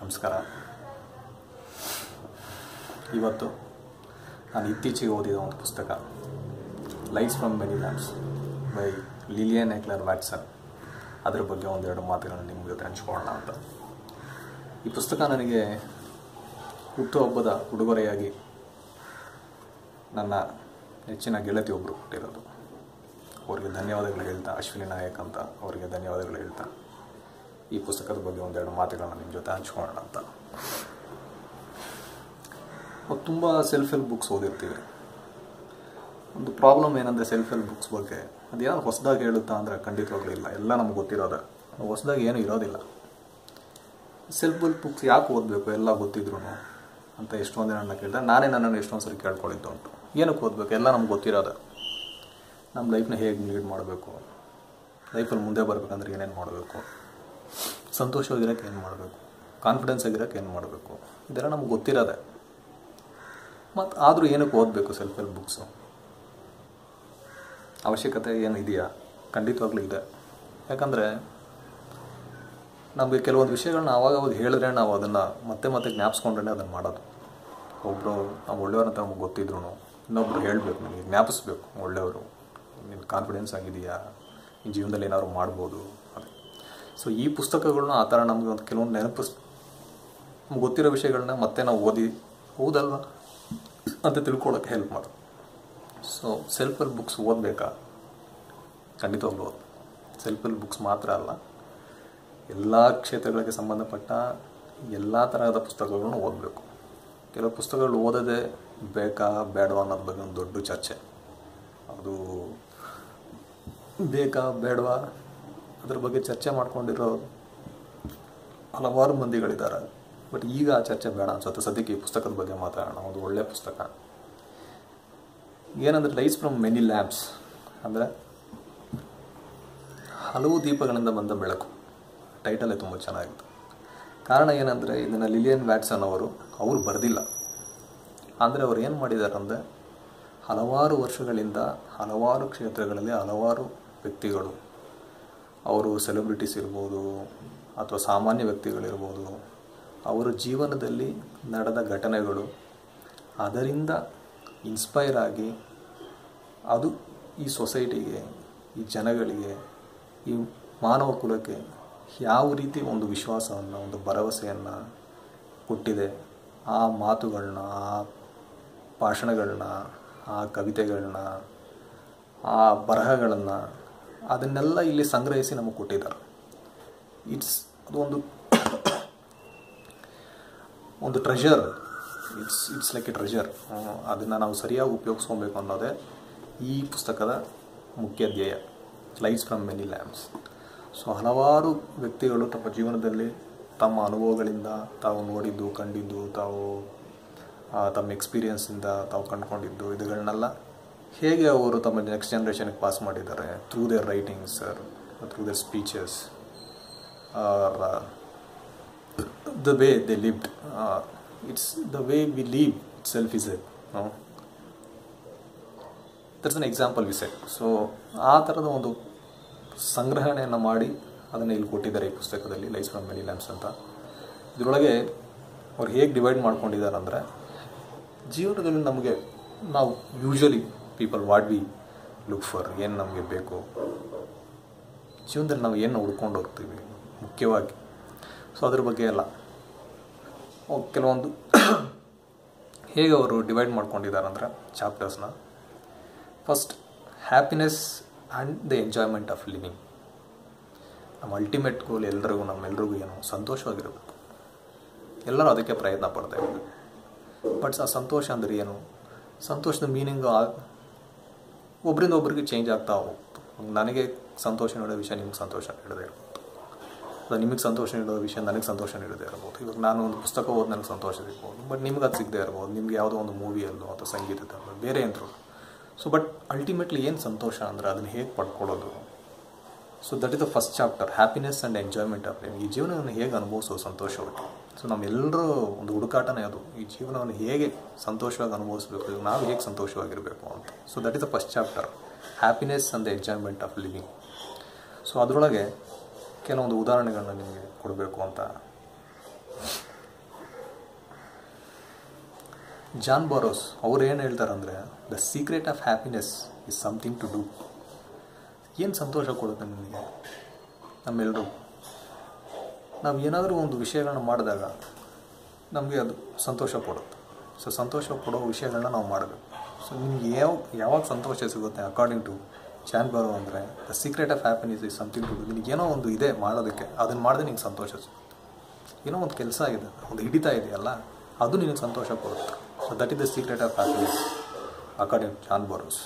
ನಮಸ್ಕಾರ ಇವತ್ತು ನಾನು ಇತ್ತೀಚೆಗೆ ಓದಿದ ಒಂದು ಪುಸ್ತಕ lights from many lands by Lillian Eichler Watson ಅದ್ರ ಬಗ್ಗೆ ಒಂದೆರಡು ಮಾತುಗಳನ್ನು ನಿಮ್ಮ ಜೊತೆ ಹಂಚ್ಕೊಳ್ಳೋಣ ಅಂತ ಈ ಪುಸ್ತಕ ನನಗೆ ಹುಟ್ಟುಹಬ್ಬದ ಉಡುಗೊರೆಯಾಗಿ ನನ್ನ ನೆಚ್ಚಿನ ಗೆಳತಿ ಒಬ್ಬರು ಕೊಟ್ಟಿರೋದು ಅವರಿಗೆ ಧನ್ಯವಾದಗಳು ಹೇಳ್ತಾ ಅಶ್ವಿನಿ ನಾಯಕ್ ಅಂತ ಅವರಿಗೆ ಧನ್ಯವಾದಗಳು ಹೇಳ್ತಾ ಈ ಪುಸ್ತಕದ ಬಗ್ಗೆ ಒಂದೆರಡು ಮಾತುಗಳನ್ನ ನಿಮ್ಮ ಜೊತೆ ಹಂಚ್ಕೊಳ್ಳೋಣ ಅಂತ ನಾವು ತುಂಬ ಸೆಲ್ಫ್ ಹೆಲ್ಪ್ ಬುಕ್ಸ್ ಓದಿರ್ತೀವಿ ಒಂದು ಪ್ರಾಬ್ಲಮ್ ಏನಂದರೆ ಸೆಲ್ಫ್ ಹೆಲ್ಪ್ ಬುಕ್ಸ್ ಬಗ್ಗೆ ಅದೇನಾದ್ರು ಹೊಸದಾಗಿ ಹೇಳುತ್ತಾ ಅಂದರೆ ಖಂಡಿತವಾಗ್ಲೂ ಇಲ್ಲ ಎಲ್ಲ ನಮ್ಗೆ ಗೊತ್ತಿರೋದೆ ಹೊಸದಾಗಿ ಏನೂ ಇರೋದಿಲ್ಲ ಸೆಲ್ಫ್ ಹೆಲ್ಪ್ ಬುಕ್ಸ್ ಯಾಕೆ ಓದಬೇಕು ಎಲ್ಲ ಗೊತ್ತಿದ್ರು ಅಂತ ಎಷ್ಟೊಂದು ನನ್ನ ಕೇಳಿದ್ರೆ ನಾನೇ ನನ್ನನ್ನು ಎಷ್ಟೊಂದು ಸರಿ ಕೇಳ್ಕೊಂಡಿದ್ದು ಉಂಟು ಏನಕ್ಕೆ ಓದಬೇಕು ಎಲ್ಲ ನಮ್ಗೆ ಗೊತ್ತಿರೋದೆ ನಮ್ಮ ಲೈಫ್ನ ಹೇಗೆ ಲೀಡ್ ಮಾಡಬೇಕು ಲೈಫಲ್ಲಿ ಮುಂದೆ ಬರಬೇಕಂದ್ರೆ ಏನೇನು ಮಾಡಬೇಕು ಸಂತೋಷವಾಗಿರೋಕ್ಕೆ ಏನು ಮಾಡಬೇಕು ಕಾನ್ಫಿಡೆನ್ಸ್ ಆಗಿರೋಕ್ಕೆ ಏನು ಮಾಡಬೇಕು ಇದೆಲ್ಲ ನಮ್ಗೆ ಗೊತ್ತಿರೋದೆ ಮತ್ತು ಆದರೂ ಏನಕ್ಕೆ ಓದಬೇಕು ಸೆಲ್ಫ್ ಹೆಲ್ಪ್ ಬುಕ್ಸು ಅವಶ್ಯಕತೆ ಏನು ಇದೆಯಾ ಖಂಡಿತವಾಗ್ಲೂ ಇದೆ ಯಾಕಂದರೆ ನಮಗೆ ಕೆಲವೊಂದು ವಿಷಯಗಳನ್ನ ಆವಾಗ ಅವಾಗ ಹೇಳಿದ್ರೆ ನಾವು ಅದನ್ನು ಮತ್ತೆ ಮತ್ತೆ ಜ್ಞಾಪಿಸ್ಕೊಂಡ್ರೆ ಅದನ್ನು ಮಾಡೋದು ಒಬ್ಬರು ನಾವು ಒಳ್ಳೆಯವ್ರಂತ ನಮಗೆ ಗೊತ್ತಿದ್ರು ಇನ್ನೊಬ್ರು ಹೇಳಬೇಕು ನನಗೆ ಜ್ಞಾಪಿಸ್ಬೇಕು ಒಳ್ಳೆಯವರು ನಿನ್ನ ಕಾನ್ಫಿಡೆನ್ಸ್ ಆಗಿದೆಯಾ ನಿನ್ನ ಜೀವನದಲ್ಲಿ ಏನಾದ್ರು ಮಾಡ್ಬೋದು ಅದೇ ಸೊ ಈ ಪುಸ್ತಕಗಳನ್ನ ಆ ಥರ ನಮಗೆ ಒಂದು ಕೆಲವೊಂದು ನೆನಪಿಸ್ ನಮ್ಗೆ ಗೊತ್ತಿರೋ ವಿಷಯಗಳನ್ನ ಮತ್ತೆ ನಾವು ಓದಿ ಹೌದಲ್ವಾ ಅಂತ ತಿಳ್ಕೊಳ್ಳೋಕ್ಕೆ ಹೆಲ್ಪ್ ಮಾಡು ಸೊ ಸೆಲ್ಫ್ ಹೆಲ್ಪ್ ಬುಕ್ಸ್ ಓದಬೇಕಾ ಖಂಡಿತವಾಗ್ಲೂ ಓದು ಸೆಲ್ಫ್ ಹೆಲ್ಪ್ ಬುಕ್ಸ್ ಮಾತ್ರ ಅಲ್ಲ ಎಲ್ಲ ಕ್ಷೇತ್ರಗಳಿಗೆ ಸಂಬಂಧಪಟ್ಟ ಎಲ್ಲ ತರಹದ ಪುಸ್ತಕಗಳನ್ನು ಓದಬೇಕು ಕೆಲವು ಪುಸ್ತಕಗಳು ಓದೋದೇ ಬೇಕಾ ಬೇಡವಾ ಅನ್ನೋದ್ರ ಬಗ್ಗೆ ಒಂದು ದೊಡ್ಡ ಚರ್ಚೆ ಅದು ಬೇಕಾ ಬೇಡವಾ ಅದ್ರ ಬಗ್ಗೆ ಚರ್ಚೆ ಮಾಡ್ಕೊಂಡಿರೋ ಹಲವಾರು ಮಂದಿಗಳಿದ್ದಾರೆ ಬಟ್ ಈಗ ಆ ಚರ್ಚೆ ಬೇಡ ಅನ್ಸುತ್ತೆ ಸದ್ಯಕ್ಕೆ ಈ ಪುಸ್ತಕದ ಬಗ್ಗೆ ಮಾತಾಡೋಣ ಒಂದು ಒಳ್ಳೆಯ ಪುಸ್ತಕ ಏನಂದರೆ ಲೈಟ್ಸ್ ಫ್ರಮ್ ಮೆನಿ ಲ್ಯಾಂಪ್ಸ್ ಅಂದರೆ ಹಲವು ದೀಪಗಳಿಂದ ಬಂದ ಬೆಳಕು ಟೈಟಲೇ ತುಂಬ ಚೆನ್ನಾಗಿತ್ತು ಕಾರಣ ಏನಂದರೆ ಇದನ್ನು ಲಿಲಿಯನ್ ವ್ಯಾಟ್ಸನ್ ಅವರು ಅವರು ಬರೆದಿಲ್ಲ ಅಂದರೆ ಅವ್ರು ಏನು ಮಾಡಿದ್ದಾರೆ ಅಂದರೆ ಹಲವಾರು ವರ್ಷಗಳಿಂದ ಹಲವಾರು ಕ್ಷೇತ್ರಗಳಲ್ಲಿ ಹಲವಾರು ವ್ಯಕ್ತಿಗಳು ಅವರು ಸೆಲೆಬ್ರಿಟೀಸ್ ಇರ್ಬೋದು ಅಥವಾ ಸಾಮಾನ್ಯ ವ್ಯಕ್ತಿಗಳಿರ್ಬೋದು ಅವರ ಜೀವನದಲ್ಲಿ ನಡೆದ ಘಟನೆಗಳು ಅದರಿಂದ ಇನ್ಸ್ಪೈರ್ ಆಗಿ ಅದು ಈ ಸೊಸೈಟಿಗೆ ಈ ಜನಗಳಿಗೆ ಈ ಮಾನವ ಕುಲಕ್ಕೆ ಯಾವ ರೀತಿ ಒಂದು ವಿಶ್ವಾಸವನ್ನು ಒಂದು ಭರವಸೆಯನ್ನು ಕೊಟ್ಟಿದೆ ಆ ಮಾತುಗಳನ್ನ ಆ ಭಾಷಣಗಳನ್ನ ಆ ಕವಿತೆಗಳನ್ನ ಆ ಬರಹಗಳನ್ನು ಅದನ್ನೆಲ್ಲ ಇಲ್ಲಿ ಸಂಗ್ರಹಿಸಿ ನಮಗೆ ಕೊಟ್ಟಿದ್ದಾರೆ ಇಟ್ಸ್ ಅದು ಒಂದು ಒಂದು treasure it's it's like a treasure ಅದನ್ನು ನಾವು ಸರಿಯಾಗಿ ಉಪಯೋಗಿಸ್ಕೊಬೇಕು ಅನ್ನೋದೇ ಈ ಪುಸ್ತಕದ ಮುಖ್ಯ ಧ್ಯೇಯ lights from many lamps so ಹಲವಾರು ವ್ಯಕ್ತಿಗಳು ತಮ್ಮ ಜೀವನದಲ್ಲಿ ತಮ್ಮ ಅನುಭವಗಳಿಂದ ತಾವು ನೋಡಿದ್ದು ಕಂಡಿದ್ದು ತಾವು ತಮ್ಮ ಎಕ್ಸ್ಪೀರಿಯನ್ಸಿಂದ ತಾವು ಕಂಡುಕೊಂಡಿದ್ದು ಇದುಗಳನ್ನೆಲ್ಲ ಹೇಗೆ ಅವರು ತಮ್ಮ ನೆಕ್ಸ್ಟ್ ಜನ್ರೇಷನ್ಗೆ ಪಾಸ್ ಮಾಡಿದ್ದಾರೆ through their writings through their speeches the way they lived it's the way we live itself is at that's an example we set so ಆ ಥರದ ಒಂದು ಸಂಗ್ರಹಣೆಯನ್ನು ಮಾಡಿ ಅದನ್ನು ಇಲ್ಲಿ ಕೊಟ್ಟಿದ್ದಾರೆ ಈ ಪುಸ್ತಕದಲ್ಲಿ ಲೈಫ್ ಫ್ರಮ್ ಮೆನಿ ಲ್ಯಾಂಪ್ಸ್ ಅಂತ ಇದರೊಳಗೆ ಅವ್ರು ಹೇಗೆ ಡಿವೈಡ್ ಮಾಡ್ಕೊಂಡಿದ್ದಾರೆ ಅಂದರೆ ಜೀವನದಲ್ಲಿ ನಮಗೆ ನಾವು usually people what we look for ಏನು ನಮಗೆ ಬೇಕು ಜೀವನದಲ್ಲಿ ನಾವು ಏನು ಹುಡ್ಕೊಂಡು ಹೋಗ್ತೀವಿ ಮುಖ್ಯವಾಗಿ ಸೊ ಅದ್ರ ಬಗ್ಗೆ ಎಲ್ಲ ಕೆಲವೊಂದು ಹೇಗೆ ಅವರು ಡಿವೈಡ್ ಮಾಡ್ಕೊಂಡಿದ್ದಾರೆ ಅಂದರೆ ಚಾಪ್ಟರ್ಸ್ನ first happiness and the enjoyment of living ನಮ್ಮ ಅಲ್ಟಿಮೇಟ್ ಗೋಲ್ ಎಲ್ರಿಗೂ ನಮ್ಮೆಲ್ರಿಗೂ ಏನು ಸಂತೋಷವಾಗಿರಬೇಕು ಎಲ್ಲರೂ ಅದಕ್ಕೆ ಪ್ರಯತ್ನ ಪಡ್ತಾ ಇದ್ದೀವಿ ಬಟ್ ಆ ಸಂತೋಷ ಅಂದರೆ ಏನು ಸಂತೋಷದ ಮೀನಿಂಗು ಒಬ್ಬರಿಂದ ಒಬ್ಬರಿಗೆ ಚೇಂಜ್ ಆಗ್ತಾ ಹೋಗ್ತು ನನಗೆ ಸಂತೋಷ ನೀಡೋ ವಿಷಯ ನಿಮ್ಗೆ ಸಂತೋಷ ನೀಡದೇ ಇರ್ಬೋದು ಅದು ನಿಮಗೆ ಸಂತೋಷ ನೀಡೋ ವಿಷಯ ನನಗೆ ಸಂತೋಷ ನೀಡದೇ ಇರ್ಬೋದು ಇವಾಗ ನಾನು ಒಂದು ಪುಸ್ತಕ ಓದಿ ನನಗೆ ಸಂತೋಷ ಸಿಗ್ಬೋದು ಬಟ್ ನಿಮ್ಗೆ ಅದು ಸಿಗದೇ ಇರ್ಬೋದು ನಿಮ್ಗೆ ಯಾವುದೋ ಒಂದು ಮೂವಿಯಲ್ಲೋ ಅಥವಾ ಸಂಗೀತದಲ್ಲೋ ಬೇರೆ ಏನಾದ್ರು ಸೊ ಬಟ್ ಅಲ್ಟಿಮೇಟ್ಲಿ ಏನು ಸಂತೋಷ ಅಂದರೆ ಅದನ್ನು ಹೇಗೆ ಪಡ್ಕೊಳ್ಳೋದು so that is the first chapter happiness and enjoyment of ಈ ಜೀವನವನ್ನು ಹೇಗೆ ಅನುಭವಿಸೋದು ಸಂತೋಷವಾಗಿ ಸೊ ನಮ್ಮೆಲ್ಲರೂ ಒಂದು ಹುಡುಕಾಟನೇ ಅದು ಈ ಜೀವನವನ್ನು ಹೇಗೆ ಸಂತೋಷವಾಗಿ ಅನುಭವಿಸ್ಬೇಕು ನಾವು ಹೇಗೆ ಸಂತೋಷವಾಗಿರಬೇಕು ಅಂತ so that is the first chapter happiness and the enjoyment of living so ಅದರೊಳಗೆ ಕೆಲವೊಂದು ಉದಾಹರಣೆಗಳನ್ನ ನಿಮಗೆ ಕೊಡಬೇಕು ಅಂತ ಜಾನ್ ಬಾರೋಸ್ ಅವ್ರು ಏನು ಹೇಳ್ತಾರಂದರೆ the secret of happiness is something to do ಏನು ಸಂತೋಷ ಕೊಡುತ್ತೆ ನಿಮಗೆ ನಮ್ಮೆಲ್ಲರೂ ನಾವು ಏನಾದರೂ ಒಂದು ವಿಷಯಗಳನ್ನ ಮಾಡಿದಾಗ ನಮಗೆ ಅದು ಸಂತೋಷ ಕೊಡುತ್ತೆ ಸೊ ಸಂತೋಷ ಕೊಡೋ ವಿಷಯಗಳನ್ನ ನಾವು ಮಾಡಬೇಕು ಸೊ ನಿಮ್ಗೆ ಯಾವ ಯಾವಾಗ ಸಂತೋಷ ಸಿಗುತ್ತೆ ಅಕಾರ್ಡಿಂಗ್ ಟು ಚಾನ್ ಬಾರೋ ಅಂದರೆ the secret of happiness is something to ನಿನಗೆ ಏನೋ ಒಂದು ಇದೆ ಮಾಡೋದಕ್ಕೆ ಅದನ್ನು ಮಾಡಿದ್ರೆ ನಿಂಗೆ ಸಂತೋಷ ಸಿಗುತ್ತೆ ಏನೋ ಒಂದು ಕೆಲಸ ಇದೆ ಒಂದು ಹಿಡಿತಾ ಇದೆಯಲ್ಲ ಅದು ನಿನಗೆ ಸಂತೋಷ ಕೊಡುತ್ತೆ so that is the secret of happiness according to John Burroughs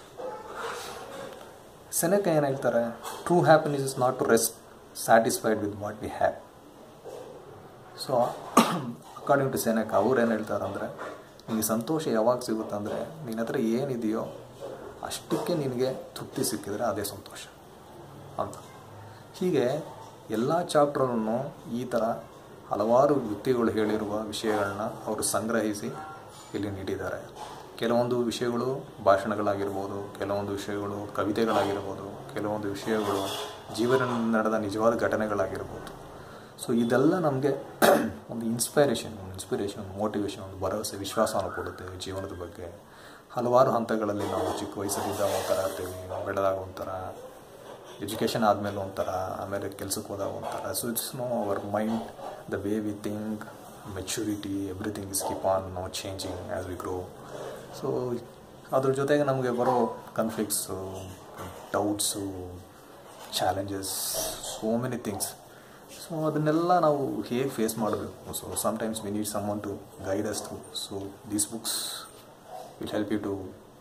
Seneca ಏನು ಹೇಳ್ತಾರೆ true happiness is not to rest satisfied with what we have so according to Seneca ಅವ್ರು ಏನು ಹೇಳ್ತಾರೆ ಅಂದರೆ ನಿನಗೆ ಸಂತೋಷ ಯಾವಾಗ ಸಿಗುತ್ತೆ ಅಂದರೆ ನಿನ್ನ ಹತ್ರ ಏನಿದೆಯೋ ಅಷ್ಟಕ್ಕೆ ನಿನಗೆ ತೃಪ್ತಿ ಸಿಕ್ಕಿದರೆ ಅದೇ ಸಂತೋಷ ಅಂತ ಹೀಗೆ ಎಲ್ಲ ಚಾಪ್ಟ್ರನ್ನು ಈ ಥರ ಹಲವಾರು ವ್ಯಕ್ತಿಗಳು ಹೇಳಿರುವ ವಿಷಯಗಳನ್ನ ಅವರು ಸಂಗ್ರಹಿಸಿ ಇಲ್ಲಿ ನೀಡಿದ್ದಾರೆ ಕೆಲವೊಂದು ವಿಷಯಗಳು ಭಾಷಣಗಳಾಗಿರ್ಬೋದು ಕೆಲವೊಂದು ವಿಷಯಗಳು ಕವಿತೆಗಳಾಗಿರ್ಬೋದು ಕೆಲವೊಂದು ವಿಷಯಗಳು ಜೀವನ ನಡೆದ ನಿಜವಾದ ಘಟನೆಗಳಾಗಿರ್ಬೋದು ಸೊ ಇದೆಲ್ಲ ನಮಗೆ ಒಂದು ಇನ್ಸ್ಪೈರೇಷನ್ ಒಂದು ಇನ್ಸ್ಪಿರೇಷನ್ ಒಂದು ಮೋಟಿವೇಶನ್ ಒಂದು ಭರವಸೆ ವಿಶ್ವಾಸವನ್ನು ಕೊಡುತ್ತೆ ಜೀವನದ ಬಗ್ಗೆ ಹಲವಾರು ಹಂತಗಳಲ್ಲಿ ನಾವು ಚಿಕ್ಕ ವಯಸ್ಸಲ್ಲಿದ್ದಾಗ ಒಂಥರ ಇರ್ತೀವಿ ಬೆಳೆದಾಗ ಒಂಥರ ಎಜುಕೇಷನ್ ಆದಮೇಲೆ ಒಂಥರ ಆಮೇಲೆ ಕೆಲಸಕ್ಕೆ ಹೋದಾಗ ಒಂಥರ so it's no our mind the way we think maturity everything is keep on no changing as we grow so ಅದ್ರ ಜೊತೆಗೆ ನಮಗೆ ಬರೋ conflicts doubts challenges so many things so ಅದನ್ನೆಲ್ಲ ನಾವು ಹೇಗೆ ಫೇಸ್ ಮಾಡಬೇಕು so sometimes we need someone to guide us to so these books will help you to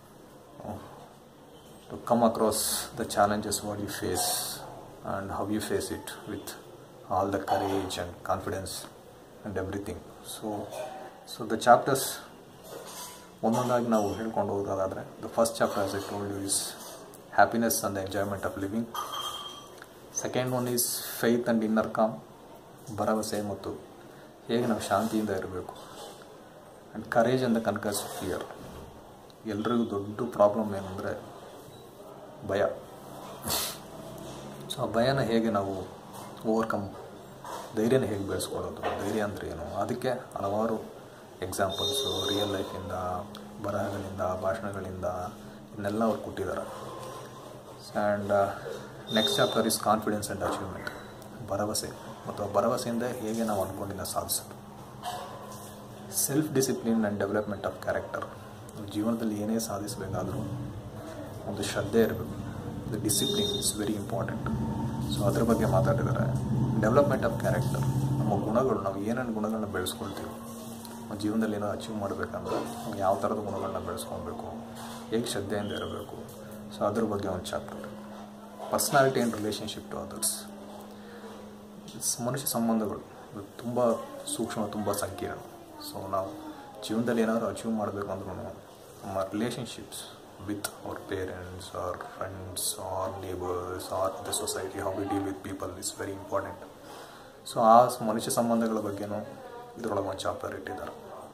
to come across the challenges what you face and how you face it with all the courage and confidence and everything so so the chapters ಒಂದೊಂದಾಗಿ ನಾವು ಹೇಳ್ಕೊಂಡು ಹೋಗೋದಾದರೆ the first chapter as I told you is happiness and the enjoyment of living second one is faith and inner calm ಭರವಸೆ ಮತ್ತು ಹೇಗೆ ನಾವು ಶಾಂತಿಯಿಂದ ಇರಬೇಕು and courage and the conquest fear ಎಲ್ರಿಗೂ ದೊಡ್ಡ ಪ್ರಾಬ್ಲಮ್ ಏನಂದರೆ ಭಯ ಸೊ ಆ ಭಯನ ಹೇಗೆ ನಾವು ಓವರ್ಕಮ್ ಧೈರ್ಯನ ಹೇಗೆ ಬೆಳೆಸ್ಕೊಳ್ಳೋದು ಧೈರ್ಯ ಅಂದರೆ ಏನು ಅದಕ್ಕೆ ಹಲವಾರು ಎಕ್ಸಾಂಪಲ್ಸು ರಿಯಲ್ ಲೈಫಿಂದ ಬರಹಗಳಿಂದ ಭಾಷಣಗಳಿಂದ ಇದನ್ನೆಲ್ಲ ಅವ್ರು ಕೊಟ್ಟಿದ್ದಾರೆ and next chapter is confidence and achievement ಭರವಸೆ ಮತ್ತು ಆ ಭರವಸೆಯಿಂದ ಹೇಗೆ ನಾವು ಅಂದ್ಕೊಂಡಿನ ಸಾಧಿಸೋದು self discipline and development of character ಜೀವನದಲ್ಲಿ ಏನೇ ಸಾಧಿಸಬೇಕಾದರೂ ಒಂದು ಶ್ರದ್ಧೆ ಇರಬೇಕು the discipline is very important so ಅದ್ರ ಬಗ್ಗೆ ಮಾತಾಡಿದ್ದಾರೆ ಡೆವಲಪ್ಮೆಂಟ್ ಆಫ್ ಕ್ಯಾರೆಕ್ಟರ್ ನಮ್ಮ ಗುಣಗಳು ನಾವು ಏನೇನು ಗುಣಗಳನ್ನ ಬೆಳೆಸ್ಕೊಳ್ತೀವಿ ನಮ್ಮ ಜೀವನದಲ್ಲಿ ಏನೋ ಅಚೀವ್ ಮಾಡಬೇಕಂದ್ರೆ ನಾವು ಯಾವ ಥರದ ಗುಣಗಳನ್ನ ಬೆಳೆಸ್ಕೊಳ್ಬೇಕು ಹೇಗೆ ಶ್ರದ್ಧೆಯಿಂದ ಇರಬೇಕು ಸೊ ಅದ್ರ ಬಗ್ಗೆ ಒಂದು chapter personality and relationship to others ಮನುಷ್ಯ ಸಂಬಂಧಗಳು ಇದು ತುಂಬ ಸೂಕ್ಷ್ಮ ತುಂಬ ಸಂಕೀರ್ಣ ಸೊ ನಾವು ಜೀವನದಲ್ಲಿ ಏನಾದರೂ ಅಚೀವ್ ಮಾಡಬೇಕು ಅಂದ್ರೂ ನಮ್ಮ relationships with our parents or friends or neighbors or the society how we deal with people is very important so ಆ ಮನುಷ್ಯ ಸಂಬಂಧಗಳ ಬಗ್ಗೆನೂ ಇದರೊಳಗೆ ಒಂದು ಚಾಪ್ಟರ್ ಇಟ್ಟಿದ್ದಾರೆ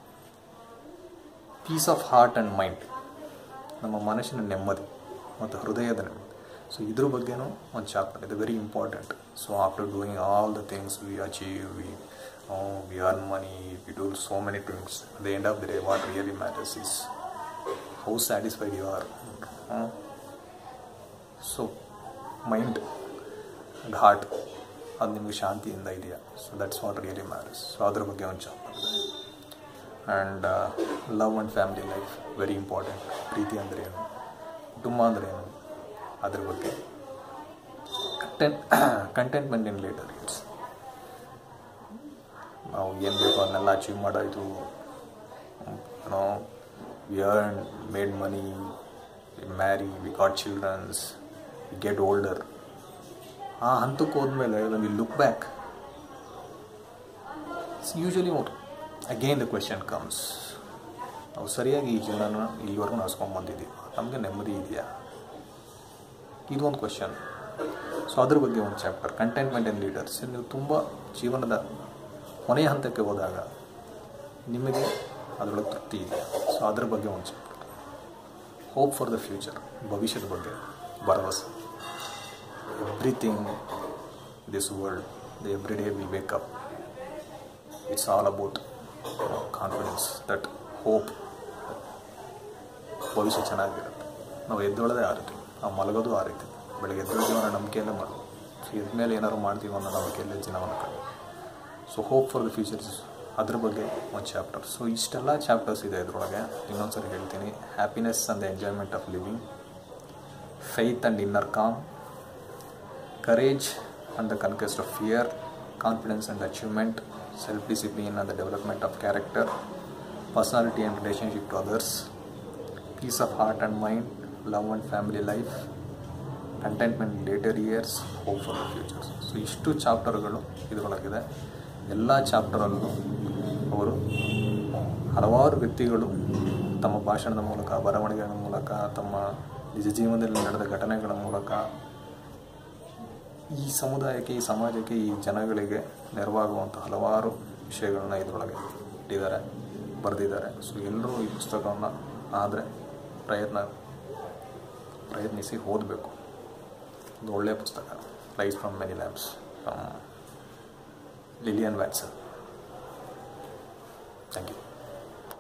peace of heart and mind ನಮ್ಮ ಮನಸ್ಸಿನ ನೆಮ್ಮದಿ ಮತ್ತು ಹೃದಯದ ನೆಮ್ಮದಿ ಸೊ ಇದ್ರ ಬಗ್ಗೆನೂ ಒಂದು ಚಾಪ್ಟರ್ ಇದೆ very important so after doing all the things we achieve we we earn money we do so many things at the end of the day what really matters is how satisfied you are so mind and heart ಅದು ನಿಮಗೆ ಶಾಂತಿಯಿಂದ ಇದೆಯಾ so that's what really matters so ಅದ್ರ ಬಗ್ಗೆ ಒಂದು chapter ಇದೆ and love and family life very important ಪ್ರೀತಿ ಅಂದರೆ ಏನು ಕುಟುಂಬ ಅಂದರೆ ಏನು ಅದ್ರ ಬಗ್ಗೆ content contentment in later it's ನಾವು ಏನು ಬೇಕೋ ಅದನ್ನೆಲ್ಲ ಅಚೀವ್ ಮಾಡೋದು ಏನೋ we earned, made money, we marry, we got childrens, we get older. ಆ ಹಂತಕ್ಕೆ ಹೋದ್ಮೇಲೆ when we look back usually again the question comes ನಾವು ಸರಿಯಾಗಿ ಈ ಜೀವನನ ಇಲ್ಲಿವರೆಗೂ ನಡೆಸ್ಕೊಂಬಂದಿದ್ದೀವಿ ನಮಗೆ ನೆಮ್ಮದಿ ಇದೆಯಾ ಇದು ಒಂದು ಕ್ವೆಶನ್ ಸೊ ಅದ್ರ ಬಗ್ಗೆ ಒಂದು ಚಾಪ್ಟರ್ ಕಂಟೆಂಟ್ಮೆಂಟ್ ಆ್ಯಂಡ್ ಲೀಡರ್ಸ್ ನೀವು ತುಂಬ ಜೀವನದ ಕೊನೆಯ ಹಂತಕ್ಕೆ ಹೋದಾಗ ನಿಮಗೆ ಅದರೊಳಗೆ ತೃಪ್ತಿ ಇದೆ ಸೊ ಅದ್ರ ಬಗ್ಗೆ ಒಂದು chapter hope for the future ಭವಿಷ್ಯದ ಬಗ್ಗೆ ಭರವಸೆ everything this world the every day we wake up it's all about confidence that hope ಭವಿಷ್ಯ ಚೆನ್ನಾಗಿರುತ್ತೆ ನಾವು ಎದ್ದೊಳದೇ ಆ ರೀತಿ ನಾವು ಮಲಗೋದು ಆ ರೀತಿ ಬೆಳಗ್ಗೆ ಎದ್ದೇಳ್ತೀವಿ ಅನ್ನೋ ನಂಬಿಕೆಯಲ್ಲೇ ಮಾಡೋದು ಸೊ ಎದ್ಮೇಲೆ ಏನಾದ್ರು ಮಾಡ್ತೀವಿ ಅನ್ನೋ ನಂಬಿಕೆಯಲ್ಲೇ ಜೀವನವನ್ನು ಕಳೆದು so hope for the futures ಅದ್ರ ಬಗ್ಗೆ ಒಂದು ಚಾಪ್ಟರ್ ಸೊ ಇಷ್ಟೆಲ್ಲ ಚಾಪ್ಟರ್ಸ್ ಇದೆ ಇದರೊಳಗೆ ಇನ್ನೊಂದ್ಸರಿ ಹೇಳ್ತೀನಿ happiness and the enjoyment of living faith and inner calm courage and the conquest of fear, confidence and achievement, self discipline and the development of character, personality and relationship to others, peace of heart and mind, love and family life, contentment in later years, hope for the future. So ಇಷ್ಟು ಚಾಪ್ಟರ್ಗಳು ಇದರೊಳಗಿದೆ ಎಲ್ಲ ಚಾಪ್ಟರಲ್ಲೂ ಅವರು ಹಲವಾರು ವ್ಯಕ್ತಿಗಳು ತಮ್ಮ ಭಾಷಣದ ಮೂಲಕ ಬರವಣಿಗೆಗಳ ಮೂಲಕ ತಮ್ಮ ನಿಜ ಜೀವನದಲ್ಲಿ ನಡೆದ ಘಟನೆಗಳ ಮೂಲಕ ಈ ಸಮುದಾಯಕ್ಕೆ ಈ ಸಮಾಜಕ್ಕೆ ಈ ಜನಗಳಿಗೆ ನೆರವಾಗುವಂಥ ಹಲವಾರು ವಿಷಯಗಳನ್ನ ಇದರೊಳಗೆ ಇಟ್ಟಿದ್ದಾರೆ ಬರೆದಿದ್ದಾರೆ ಸೊ ಎಲ್ಲರೂ ಈ ಪುಸ್ತಕವನ್ನು ಆದರೆ ಪ್ರಯತ್ನ ಪ್ರಯತ್ನಿಸಿ ಓದಬೇಕು ಒಂದು ಒಳ್ಳೆಯ ಪುಸ್ತಕ lights from many lamps from Lillian Watson thank you